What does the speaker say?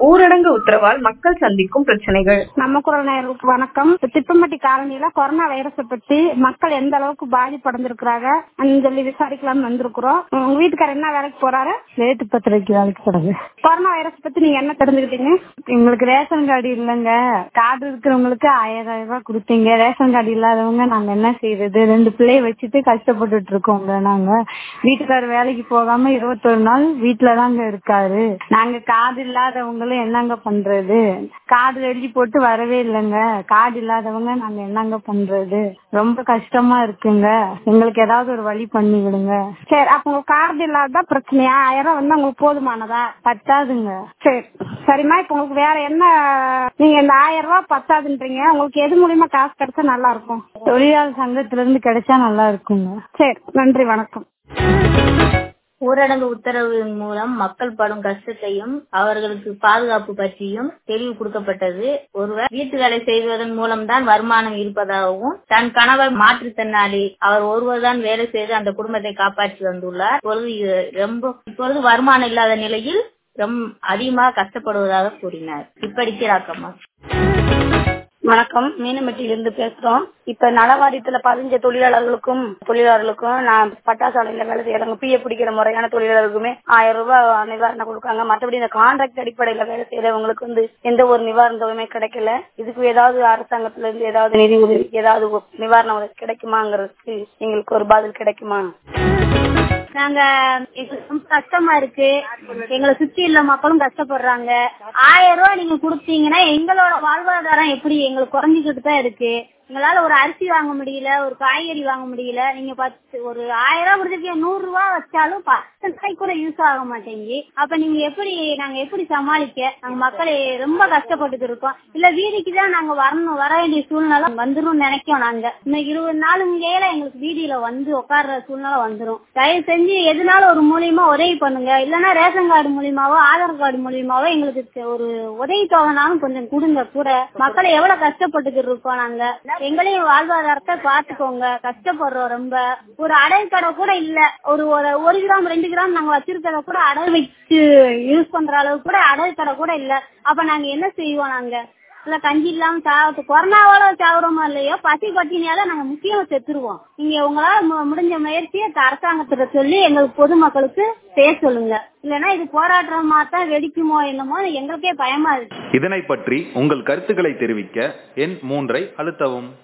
ஊரடங்கு உத்தரவால் மக்கள் சந்திக்கும் பிரச்சனைகள் நம்ம குரல் நேயர்களுக்கு வணக்கம் திப்பம்பட்டி காலனியில கொரோனா வைரஸை பத்தி மக்கள் எந்த அளவுக்கு பாதிப்படைஞ்சிருக்கிறாங்க சொல்லி விசாரிக்கலாம்னு வந்திருக்கிறோம் உங்க வீட்டுக்காரர் என்ன வேலைக்கு போறாரு ரேட்டு பத்திரிக்கை வேலைக்கு போறது கொரோனா வைரஸ் பத்தி நீங்க என்ன தெரிஞ்சுக்கிட்டீங்க எங்களுக்கு ரேஷன் கார்டு இல்லைங்க கார்டு இருக்கிறவங்களுக்கு ஆயிரம் ரூபாய் கொடுத்தீங்க ரேஷன் கார்டு இல்லாதவங்க நாங்க என்ன செய்யறது ரெண்டு பிள்ளைய வச்சுட்டு கஷ்டப்பட்டுட்டு இருக்கோங்க நாங்க வீட்டுக்காரர் வேலைக்கு போகாம இருபத்தொரு நாள் வீட்டுல தாங்க இருக்காரு நாங்க கார்டு இல்லாதவங்களும் என்னங்க பண்றது கார்டு எழுதி போட்டு வரவே இல்லைங்க கார்டு இல்லாதவங்க நாங்க என்னங்க பண்றது ரொம்ப கஷ்டமா இருக்குங்க எங்களுக்கு ஏதாவது ஒரு வழி பண்ணி விடுங்க சரி அப்ப உங்க கார்டு இல்லாததா பிரச்சனையா ஆயிரம் வந்து உங்களுக்கு போதுமானதா பத்தாதுங்க சரி சரிம்மா இப்ப உங்களுக்கு வேற என்ன நீங்க இந்த ஆயிரம் ரூபாய் பத்தாதுன்றீங்க உங்களுக்கு எது மூலியமா காசு கிடைச்சா நல்லா இருக்கும் தொழிலாளர் சங்கத்துல இருந்து கிடைச்சா நல்லா இருக்குங்க சரி நன்றி வணக்கம் ஊரடங்கு உத்தரவின் மூலம் மக்கள் படும் கஷ்டத்தையும் அவர்களுக்கு பாதுகாப்பு பற்றியும் தெளிவு கொடுக்கப்பட்டது ஒருவர் வீட்டு வேலை செய்வதன் மூலம்தான் வருமானம் இருப்பதாகவும் தன் கணவர் மாற்றுத்திறனாளி அவர் ஒருவர்தான் வேலை செய்து அந்த குடும்பத்தை காப்பாற்றி வந்துள்ளார் இப்பொழுது இது ரொம்ப இப்பொழுது வருமானம் இல்லாத நிலையில் ரொம்ப அதிகமாக கஷ்டப்படுவதாக கூறினார் இப்படிக்கு ராக்கம்மா வணக்கம் மீனம்பட்டியிலிருந்து பேசுறோம் இப்ப நலவாரியத்துல பதிஞ்ச தொழிலாளர்களுக்கும் தொழிலாளர்களுக்கும் நான் பட்டாசாலையில வேலை செய்யறவங்க பிஏ பிடிக்கிற முறையான தொழிலாளர்களுக்குமே ஆயிரம் ரூபாய் நிவாரணம் கொடுக்காங்க மற்றபடி இந்த கான்ட்ராக்ட் அடிப்படையில வேலை செய்யறவங்களுக்கு வந்து எந்த ஒரு நிவாரண தொகையுமே கிடைக்கல இதுக்கு ஏதாவது அரசாங்கத்துல இருந்து ஏதாவது நிதி உதவி ஏதாவது நிவாரண உதவி கிடைக்குமாங்கிறதுக்கு எங்களுக்கு ஒரு பதில் கிடைக்குமா நாங்க எங்களுக்கு ரொம்ப கஷ்டமா இருக்கு எங்களை சுத்தி உள்ள மக்களும் கஷ்டப்படுறாங்க ஆயிரம் ரூபாய் நீங்க கொடுத்தீங்கன்னா எங்களோட வாழ்வாதாரம் எப்படி எங்களுக்கு குறைஞ்சிக்கிட்டு தான் இருக்கு எங்களால ஒரு அரிசி வாங்க முடியல ஒரு காய்கறி வாங்க முடியல நீங்க பத்து ஒரு ஆயிரம் ரூபாய் கொடுத்துருக்கீங்க நூறு ரூபாய் வச்சாலும் பத்து நாளைக்கு கூட யூஸ் ஆக மாட்டேங்கி அப்ப நீங்க எப்படி நாங்க எப்படி சமாளிக்க நாங்க மக்களை ரொம்ப கஷ்டப்பட்டுட்டு இருக்கோம் இல்ல வீதிக்கு தான் நாங்க வரணும் வர வேண்டிய சூழ்நிலை வந்துரும் நினைக்கோம் நாங்க இன்னைக்கு இருபது நாள் இங்கேயில எங்களுக்கு வீதியில வந்து உட்கார்ற சூழ்நிலை வந்துரும் தயவு செஞ்சு எதுனாலும் ஒரு மூலியமா உதவி பண்ணுங்க இல்லன்னா ரேஷன் கார்டு மூலியமாவோ ஆதார் கார்டு மூலியமாவோ எங்களுக்கு ஒரு உதவி தொகைனாலும் கொஞ்சம் கொடுங்க கூட மக்களை எவ்வளவு கஷ்டப்பட்டுக்கிட்டு இருக்கோம் நாங்க எங்களையும் வாழ்வாதாரத்தை பாத்துக்கோங்க கஷ்டப்படுறோம் ரொம்ப ஒரு அடகு கடை கூட இல்ல ஒரு ஒரு கிராம் ரெண்டு கிராம் நாங்க வச்சிருக்கிறத கூட அடகு வச்சு யூஸ் பண்ற அளவுக்கு கூட அடகு கடை கூட இல்ல அப்ப நாங்க என்ன செய்வோம் நாங்க இல்ல கஞ்சி இல்லாம சாவத்து கொரோனாவால சாவுறோமோ இல்லையோ பசி பட்டினியால நாங்க முக்கியமா செத்துருவோம் நீங்க உங்களால முடிஞ்ச முயற்சியை அரசாங்கத்துல சொல்லி எங்களுக்கு பொதுமக்களுக்கு செய்ய சொல்லுங்க இல்லன்னா இது போராட்டமா தான் வெடிக்குமோ என்னமோ எங்களுக்கே பயமா இருக்கு இதனை பற்றி உங்கள் கருத்துக்களை தெரிவிக்க எண் மூன்றை அழுத்தவும்